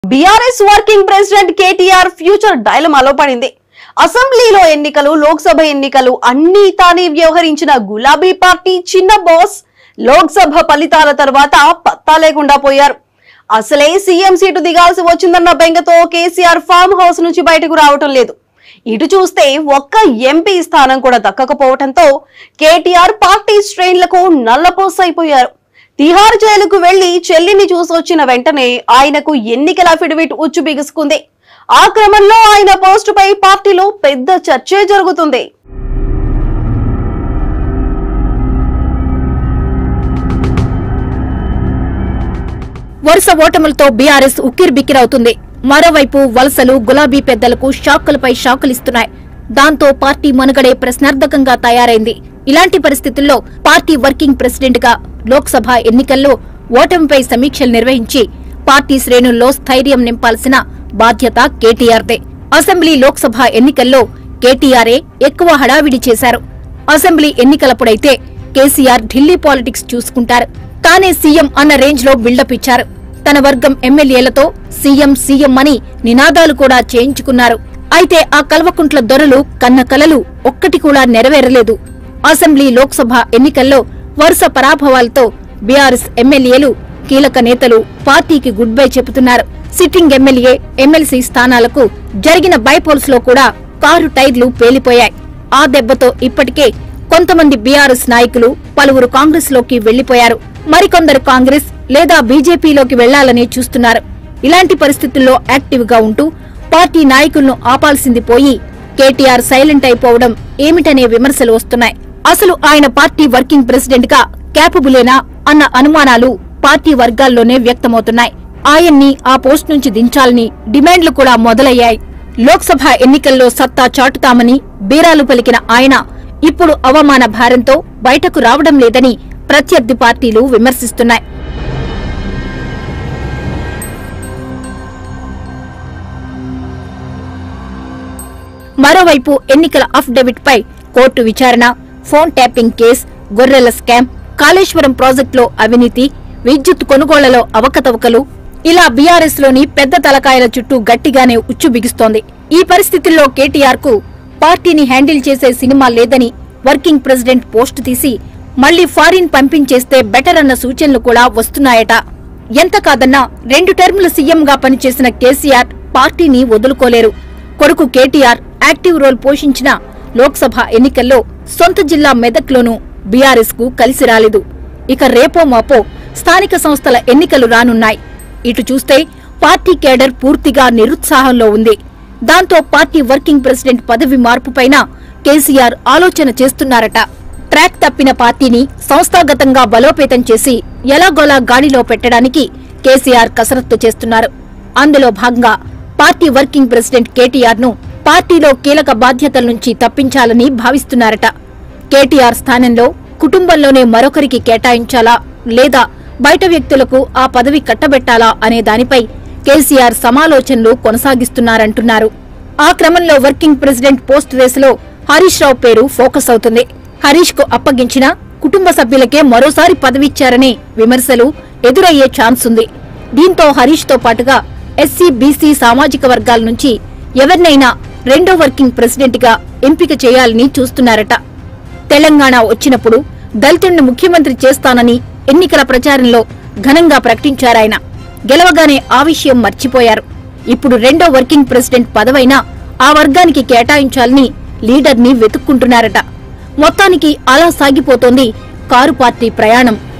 BRS working president KTR future డైలమాలో పడింది అసెంబ్లీలో ఎన్నికలు లోక్సభ ఎన్నికలు అన్ని తానే వ్యవహరించిన గులాబీ పార్టీ చిన్న బాస్ లోక్సభ ఫలితాల తర్వాత పత్తా లేకుండా పోయారు అసలే సీఎం సీటు దిగాల్సి వచ్చిందన్న బెంగతో కేసీఆర్ ఫామ్ హౌస్ నుంచి బయటకు రావటం లేదు ఇటు చూస్తే ఒక్క ఎంపీ స్థానం కూడా దక్కకపోవడంతో కేటీఆర్ పార్టీ శ్రేణులకు నల్లపోసైపోయారు తిహార్ జైలుకు వెళ్లి చెల్లిని చూసొచ్చిన వెంటనే ఆయనకు ఎన్నికల అఫిడవిట్ ఉచ్చు బిగుసుకుంది ఆ క్రమంలో ఆయన పోస్టుపై పార్టీలో పెద్ద చర్చే జరుగుతుంది వరుస ఓటములతో బీఆర్ఎస్ ఉక్కిరిబిక్కిరవుతుంది మరోవైపు వలసలు గులాబీ పెద్దలకు షాకులపై షాకులిస్తున్నాయి దాంతో పార్టీ మనుగడే ప్రశ్నార్థకంగా తయారైంది ఇలాంటి పరిస్థితుల్లో పార్టీ వర్కింగ్ ప్రెసిడెంట్ గా లోక్సభ ఎన్నికల్లో ఓటమిపై సమీక్షలు నిర్వహించి పార్టీ శ్రేణుల్లో స్థైర్యం నింపాల్సిన బాధ్యత కేటీఆర్దే అసెంబ్లీ లోక్సభ ఎన్నికల్లో కేటీఆర్ఏ ఎక్కువ హడావిడి చేశారు అసెంబ్లీ ఎన్నికలప్పుడైతే కేసీఆర్ ఢిల్లీ పాలిటిక్స్ చూసుకుంటారు తానే సీఎం అన్న రేంజ్ లో బిల్డప్ ఇచ్చారు తన వర్గం ఎమ్మెల్యేలతో సీఎం సీఎం అని నినాదాలు కూడా చేయించుకున్నారు అయితే ఆ కల్వకుంట్ల దొరలు కన్న కలలు ఒక్కటి కూడా నెరవేరలేదు అసెంబ్లీ లోక్సభ ఎన్నికల్లో వరుస పరాభవాలతో బీఆర్ఎస్ ఎమ్మెల్యేలు కీలక నేతలు పార్టీకి గుడ్ బై చెబుతున్నారు సిట్టింగ్ ఎమ్మెల్యే ఎమ్మెల్సీ స్థానాలకు జరిగిన బైపోల్స్ లో కూడా కారు టైర్లు పేలిపోయాయి ఆ దెబ్బతో ఇప్పటికే కొంతమంది బీఆర్ఎస్ నాయకులు పలువురు కాంగ్రెస్ లోకి వెళ్లిపోయారు మరికొందరు కాంగ్రెస్ లేదా బీజేపీలోకి వెళ్లాలని చూస్తున్నారు ఇలాంటి పరిస్థితుల్లో యాక్టివ్ గా ఉంటూ పార్టీ నాయకులను ఆపాల్సింది పోయి కేటీఆర్ సైలెంట్ అయిపోవడం ఏమిటనే విమర్శలు వస్తున్నాయి అసలు ఆయన పార్టీ వర్కింగ్ ప్రెసిడెంట్ గా క్యాపబులేనా అన్న అనుమానాలు పార్టీ వర్గాల్లోనే వ్యక్తమవుతున్నాయి ఆయన్ని ఆ పోస్ట్ నుంచి దించాలని డిమాండ్లు కూడా మొదలయ్యాయి లోక్సభ ఎన్నికల్లో సత్తా చాటుతామని బీరాలు పలికిన ఆయన ఇప్పుడు అవమాన భారంతో బయటకు రావడం లేదని ప్రత్యర్థి పార్టీలు విమర్శిస్తున్నాయి మరోవైపు ఎన్నికల అఫిడవిట్ పై కోర్టు విచారణ ఫోన్ ట్యాపింగ్ కేస్ గొర్రెల స్కామ్ కాళేశ్వరం ప్రాజెక్టులో అవినీతి విద్యుత్ కొనుగోళ్లలో అవకతవకలు ఇలా బీఆర్ఎస్ లోని పెద్ద తలకాయల చుట్టూ గట్టిగానే ఉచ్చు బిగిస్తోంది ఈ పరిస్థితుల్లో కేటీఆర్ కు పార్టీని హ్యాండిల్ చేసే సినిమా లేదని వర్కింగ్ ప్రెసిడెంట్ పోస్ట్ తీసి మళ్లీ ఫారిన్ పంపించేస్తే బెటర్ అన్న సూచనలు కూడా వస్తున్నాయట ఎంత కాదన్నా రెండు టర్ములు సీఎంగా పనిచేసిన కేసీఆర్ పార్టీని వదులుకోలేరు కొడుకు కేటీఆర్ యాక్టివ్ రోల్ పోషించిన లోక్సభ ఎన్నికల్లో సొంత జిల్లా మెదక్లోనూ బీఆర్ఎస్ కు కలిసి రాలేదు ఇక రేపో మాపో స్థానిక సంస్థల ఎన్నికలు రానున్నాయి ఇటు చూస్తే పార్టీ కేడర్ పూర్తిగా నిరుత్సాహంలో ఉంది దాంతో పార్టీ వర్కింగ్ ప్రెసిడెంట్ పదవి మార్పుపైన కేసీఆర్ ఆలోచన చేస్తున్నారట ట్రాక్ తప్పిన పార్టీని సంస్థాగతంగా బలోపేతం చేసి ఎలాగోలా గాడిలో పెట్టడానికి కేసీఆర్ కసరత్తు చేస్తున్నారు అందులో భాగంగా పార్టీ వర్కింగ్ ప్రెసిడెంట్ కేటీఆర్ ను పార్టీలో కీలక బాధ్యతల నుంచి తప్పించాలని భావిస్తున్నారట కేటీఆర్ స్థానంలో కుటుంబంలోనే మరొకరికి కేటాయించాలా లేదా బయట వ్యక్తులకు ఆ పదవి కట్టబెట్టాలా అనే దానిపై కేసీఆర్ సమాలోచనలు కొనసాగిస్తున్నారంటున్నారు ఆ క్రమంలో వర్కింగ్ ప్రెసిడెంట్ పోస్ట్ రేసులో హరీష్ రావు పేరు ఫోకస్ అవుతుంది హరీష్ కు అప్పగించిన కుటుంబ సభ్యులకే మరోసారి పదవిచ్చారనే విమర్శలు ఎదురయ్యే ఛాన్స్ ఉంది దీంతో హరీష్ తో పాటుగా ఎస్సీ బీసీ సామాజిక వర్గాల నుంచి ఎవరినైనా రెండో వర్కింగ్ ప్రెసిడెంట్ గా ఎంపిక చేయాలని చూస్తున్నారట తెలంగాణ వచ్చినప్పుడు దళితుడిని ముఖ్యమంత్రి చేస్తానని ఎన్నికల ప్రచారంలో ఘనంగా ప్రకటించారాయన గెలవగానే ఆ విషయం మర్చిపోయారు ఇప్పుడు రెండో వర్కింగ్ ప్రెసిడెంట్ పదవైనా ఆ వర్గానికి కేటాయించాలని లీడర్ని వెతుక్కుంటున్నారట మొత్తానికి అలా సాగిపోతోంది కారు పార్టీ ప్రయాణం